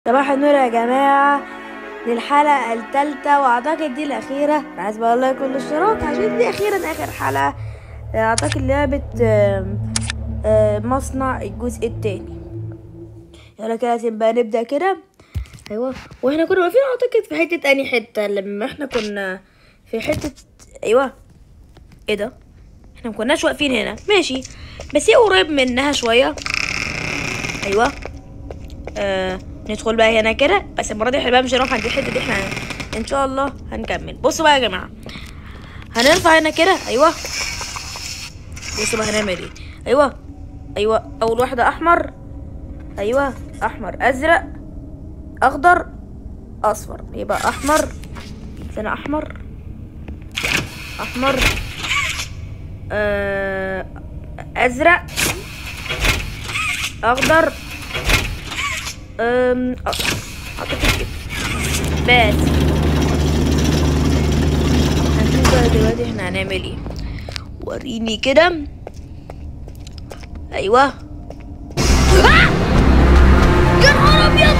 صباح النور يا جماعة دي الحلقة التالتة وأعتقد دي الأخيرة عايز بقول لكم الاشتراك عشان دي أخيرا آخر حلقة أعتقد لعبة آم، آم، مصنع الجزء التاني يلا كده لازم بقى نبدأ كده أيوة واحنا كنا واقفين أعتقد في حتة أني حتة لما احنا كنا في حتة أيوة ايه ده احنا مكناش واقفين هنا ماشي بس هي قريب منها شوية أيوة آه ندخل بقى هنا كده بس المره دي احنا بقى مش هنروح عند الحته دي احنا ان شاء الله هنكمل بصوا بقى يا جماعه هنرفع هنا كده ايوه بصوا بقى هنعمل ايه ايوه ايوه اول واحده احمر ايوه احمر ازرق اخضر اصفر يبقى احمر سنة احمر احمر آه ازرق اخضر أم أ- اعتقد كده بس هنشوف بقى دلوقتي احنا هنعمل ايه وريني كده ايوه آه! يا نهار ابيض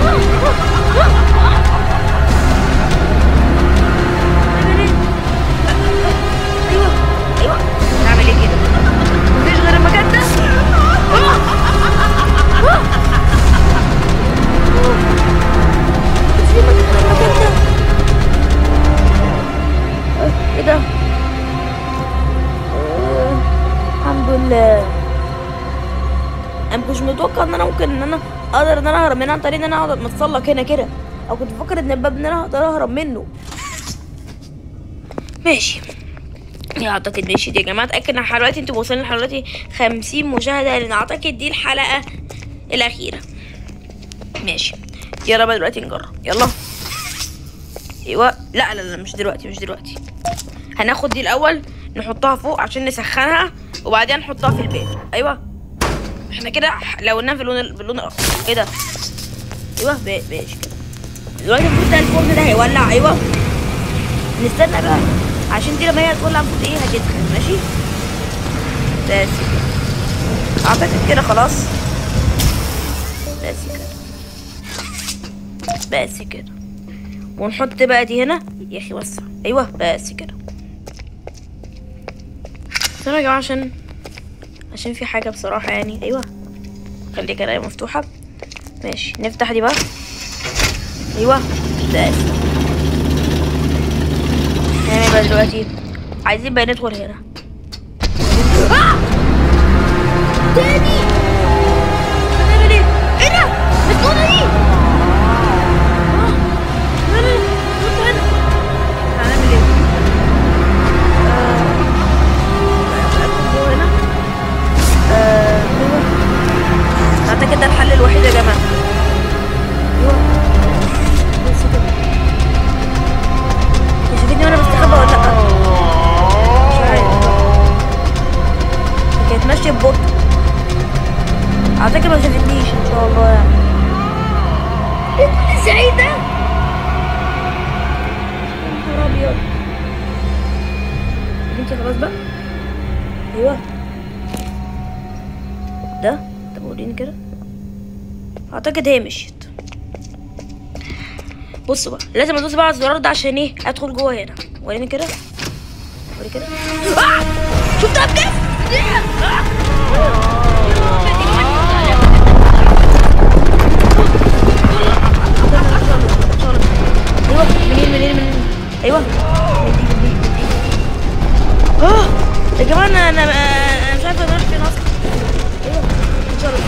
نعمل ايه؟ ايوه ايوه نعمل ايه كده مفيش غير المكان ده في مكان غير المكان ده آه، ايه ده آه، الحمد لله انا مكنتش متوقع ان انا ممكن ان انا اقدر ان انا اهرب منها عن طريق ان انا اقعد متسلق هنا كده او كنت بفكر ان الباب ان انا اقدر اهرب منه ماشي يا اعتقد ماشي دي يا جماعه اتاكد ان دلوقتي انتوا واصلين لحد دلوقتي 50 مشاهده لان اعتقد دي الحلقه الاخيره ماشي يلا بقى دلوقتي نجرب يلا ايوه لا لا لا مش دلوقتي مش دلوقتي هناخد دي الاول نحطها فوق عشان نسخنها وبعدين نحطها في البيت ايوه احنا كده لو قلنا في اللون باللون الأخضر. ايه ده ايوه ب- ماشي كده دلوقتي المفروض ده الفرن ده هيولع ايوه نستنى بقى عشان دي لما هي تولع المفروض ايه هتدخل ماشي بس كده اعتقد كده خلاص بس كده بس كده ونحط بقى دي هنا يا اخي وسع ايوه بس كده استنوا يا جماعه عشان عشان في حاجه بصراحه يعني ايوه خلي كده مفتوحه ماشي نفتح دي بقى ايوه بس نعمل بقى دلوقتي عايزين بقى ندخل هنا آه! تاني هنعمل ايه؟ ايه ده؟ الصوره دي آه، لا، لا، لا، نط هنا. هنعمل ايه؟ آه، أدخل جوه هنا. آه، أيوة. اعتقد ده الحل الوحيد يا جماعه ايوه بس كده مش شايفيني وانا بستخبى ولا لا مش عارف كانت ماشيه ببطء اعتقد ما شافتنيش ان شاء الله يعني ايه كل الزعيق ده يا نهار ابيض انتي خلاص بقى ايوه ده طب وريني كده اعتقد هي مشيت بصوا بقى لازم ادوس بقى على الزرار ده عشان ايه ادخل جوه هنا وريني كده وريني كده آه! شفتها بجد آه! ايوه منين منين منين ايوه من دي من دي من دي اه يا جماعه انا انا انا مش عارفه انا رايح فين اصلا ايوه ان شاء الله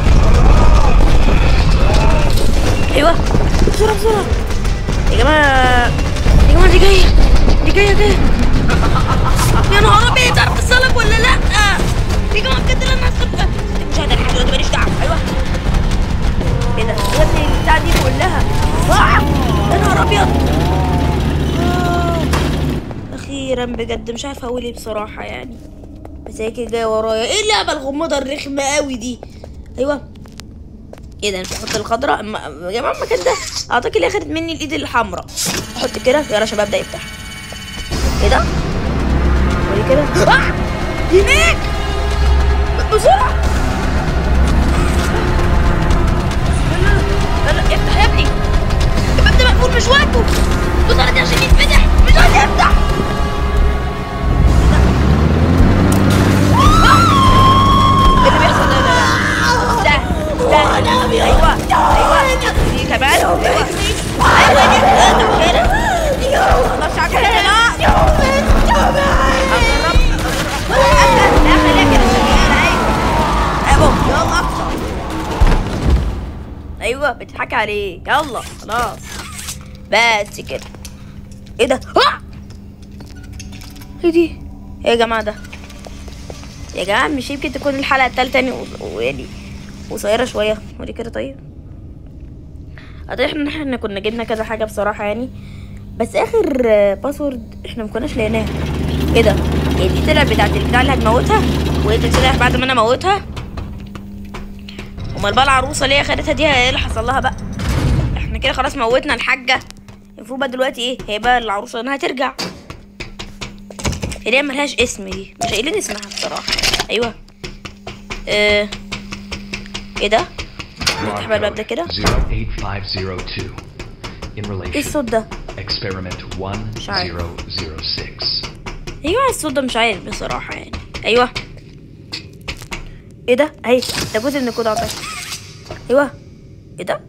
ايوه بسرعه بسرعه يا جماعه يا جماعه دي جايه دي جايه جايه يا نهار ابيض تعرف تصلك ولا لا يا جماعه بجد لا انا هسيبها المشاهده لحد دلوقتي ماليش دعوه ايوه ايه ده يا ابني البتاع دي كلها آه! يا نهار ابيض آه. اخيرا بجد مش عارفه اقول ايه بصراحه يعني بس هي كده جايه ورايا ايه اللعبه الغموضه الرخمه قوي دي ايوه ايه ده انت تحط الخضراء أما- يا جماعه المكان ده اعتقد اللي اخدت مني الايد الحمراء احط كده يلا يا شباب ده يفتح ايه ده وري كده آه! هناك بسرعه لا لا لا لا افتح بتضحكي عليه يلا خلاص بس كده ايه ده آه! ايه دي ايه يا جماعه ده يا جماعه مش يمكن تكون الحلقه التالتة يعني و- ويعني قصيره شويه ودي كده طيب أعتقد احنا احنا كنا جبنا كذا حاجه بصراحه يعني بس اخر آه، باسورد احنا ما كناش لقيناها ايه ده هي دي طلعت بتاعت البتاع اللي هتموتها وايه ده طلع بعد ما انا موتها امال بقى العروسه ليه خدتها دي ايه اللي حصل لها بقى احنا كده خلاص موتنا الحاجه المفروض بقى دلوقتي ايه هي بقى العروسه انها ترجع هي دي ملهاش اسم دي مش قايلين اسمها بصراحه ايوه اه ايه ده نفتح بقى الباب ده كده 08502 in ايه relation الصوت ده experiment عارف. 1006 ايوه الصوت ده مش عارف بصراحه يعني ايوه ايه ده اهي ده جزء من الكود اعتقد ايوه ايه ده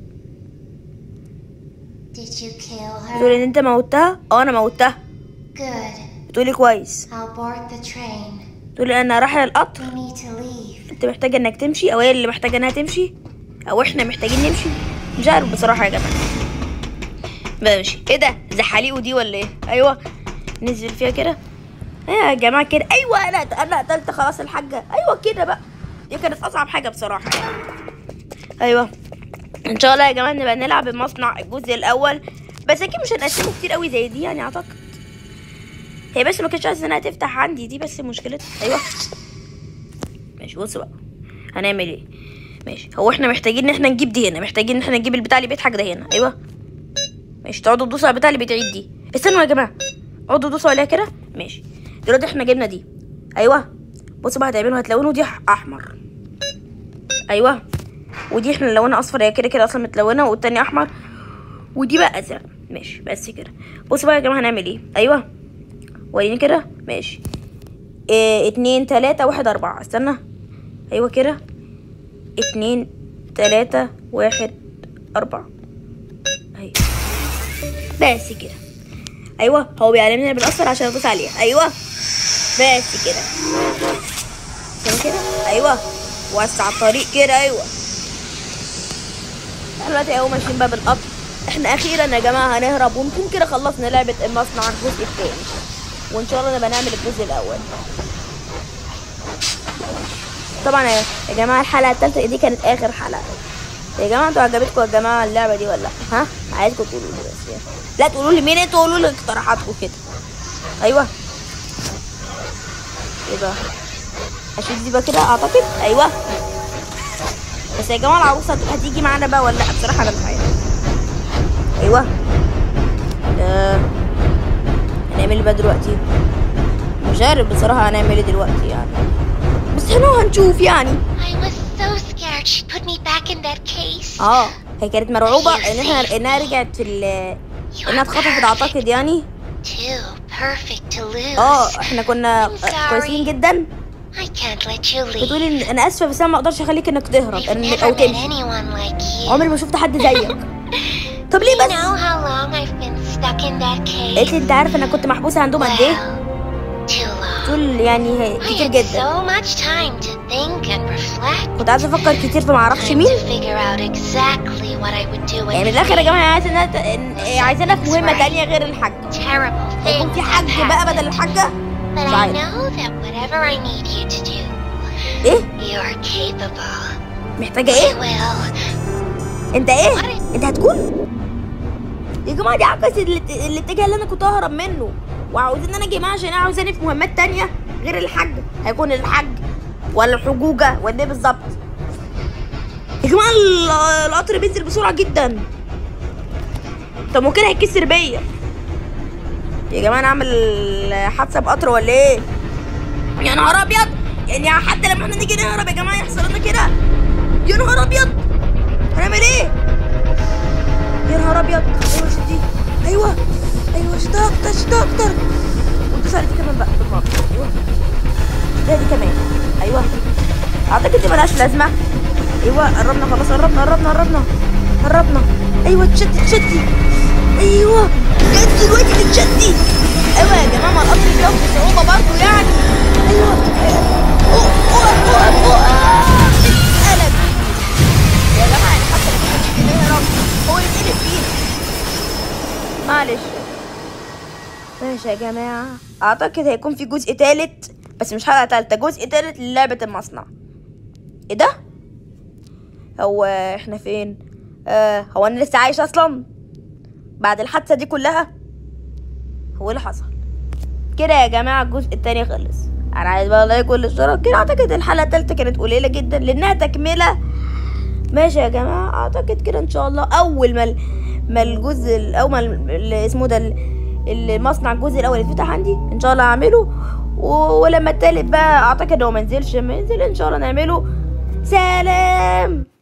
Did you kill بتقول her? ان انت موتها اه انا موتها Good. بتقولي كويس I'll board the train. تقولي انا رايحه القطر We need to leave. انت محتاجه انك تمشي او هي اللي محتاجه انها تمشي او احنا محتاجين نمشي مش عارف بصراحه يا جماعه ماشي ايه ده زحاليقه دي ولا ايه ايوه ننزل فيها كده ايه يا جماعه كده ايوه انا انا قتلت خلاص الحاجه ايوه كده بقى دي كانت اصعب حاجه بصراحه يعني ايوه ان شاء الله يا جماعه نبقى نلعب المصنع الجزء الاول بس اكيد مش هنقسمه كتير قوي زي دي يعني اعتقد هي بس ما كانتش عايزه انها تفتح عندي دي بس مشكلتها ايوه ماشي بص بقى هنعمل ايه ماشي هو احنا محتاجين ان احنا نجيب دي هنا محتاجين ان احنا نجيب البتاع اللي بيضحك ده هنا ايوه ماشي تقعدوا تدوسوا على البتاع اللي بتعيد دي استنوا يا جماعه اقعدوا دوسوا عليها كده ماشي دلوقتي احنا جبنا دي ايوه بصوا بقى هتعملوا هتلونوا دي احمر ايوه ودي احنا نلونها اصفر هي كده كده اصلا متلونه والتانية احمر ودي بقى ازرق ماشي بس كده بصوا بقى يا جماعه هنعمل ايه ايوه وريني كده ماشي إيه اتنين تلاتة واحد أربعة استنى أيوة كده اتنين تلاتة واحد أربعة أيوة بس كده أيوة هو بيعلمني بالأصفر عشان أدوس عليها أيوة بس كده استنى كده أيوة وسع الطريق كده أيوة احنا دلوقتي اهو ماشيين بقى بالقطر احنا اخيرا يا جماعه هنهرب ونكون كده خلصنا لعبه المصنع الجزء الثاني وان شاء الله نبقى نعمل الجزء الاول طبعا يا يا جماعه الحلقه الثالثه دي كانت اخر حلقه يا جماعه انتوا عجبتكم يا جماعه اللعبه دي ولا لا ها عايزكم تقولوا لي بس يعني. لا تقولوا لي مين انتوا تقولوا لي اقتراحاتكم كده ايوه ايه بقى اشيل دي بقى كده اعتقد ايوه بس يا جماعه العروسه هتيجي معانا بقى ولا لا بصراحه انا مش عارف ايوه آه. هنعمل ايه بقى دلوقتي مش عارف بصراحه هنعمل ايه دلوقتي يعني بس احنا هنشوف يعني I was so scared she'd put me back in that case. اه هي كانت مرعوبه ان احنا انها رجعت في ال انها اتخطفت اعتقد يعني Too perfect to lose. اه احنا كنا آه، كويسين جدا I can't let you leave. بتقولي ان انا اسفه بس انا ما اقدرش اخليك انك تهرب I've إن- never او met تمشي anyone like you. عمري ما شفت حد زيك طب ليه You بس know how long I've been stuck in that قالت cave? لي انت عارف انا كنت محبوسه عندهم قد ايه Well, too long. تقول يعني هي I كتير had جدا so much time to think and reflect. كنت عايزه افكر كتير في معرفش Time مين to figure out exactly what I would do يعني من in الاخر يا جماعه عايزه انها ت- إن- عايزانا في مهمه تانية غير الحاج terrible هيكون things في have حاج بقى بدل happened. الحاجه But مش I عارف know that whatever I need you to do, ايه you're capable. محتاجه You ايه will. انت ايه انت هتكون يا جماعه دي عكس الات- الاتجاه اللي انا كنت اهرب منه وعاوزين انا يا جماعه عشان انا عاوزاني في مهمات تانية غير الحاج هيكون الحاج ولا الحجوجه ولا ايه بالظبط يا جماعه ال- القطر بينزل بسرعه جدا طب ممكن هيتكسر بيا يا جماعه انا اعمل حادثه بقطر ولا ايه يا نهار ابيض يعني حتى لما احنا نيجي نهرب يا جماعه يحصل لنا كده يا نهار ابيض هنعمل ايه يا نهار ابيض ايوه شدي ايوه ايوه شدها اكتر شدها اكتر وتدوس على دي كمان بقى بالمره ايوه شدها دي كمان ايوه اعتقد دي ملهاش لازمه ايوه قربنا خلاص قربنا قربنا قربنا قربنا ايوه تشدي تشدي ايوه جت دلوقتي تتشدي ايوه يا جماعه ما القطر بيقف بصعوبه برضه يعني ايوه اوه اوه اوه اوه اتقلب يا جماعه يعني حتى لما كنا نهرب معلش ماشي يا جماعة اعتقد هيكون في جزء تالت بس مش حلقة تالتة جزء تالت للعبة المصنع ايه ده هو احنا فين آه هو انا لسه عايش اصلا بعد الحادثة دي كلها هو إيه اللي حصل كده يا جماعة الجزء التاني خلص انا عايز بقى لايك والاشتراك كده اعتقد الحلقة التالتة كانت قليلة جدا لانها تكملة ماشي يا جماعة اعتقد كده ان شاء الله اول ما ال- ما الجزء ال- او ما ال- اللي اسمه ده ال- المصنع الجزء الاول يتفتح عندي ان شاء الله هعمله و- ولما التالت بقى اعتقد هو منزلش منزل ان شاء الله نعمله سلام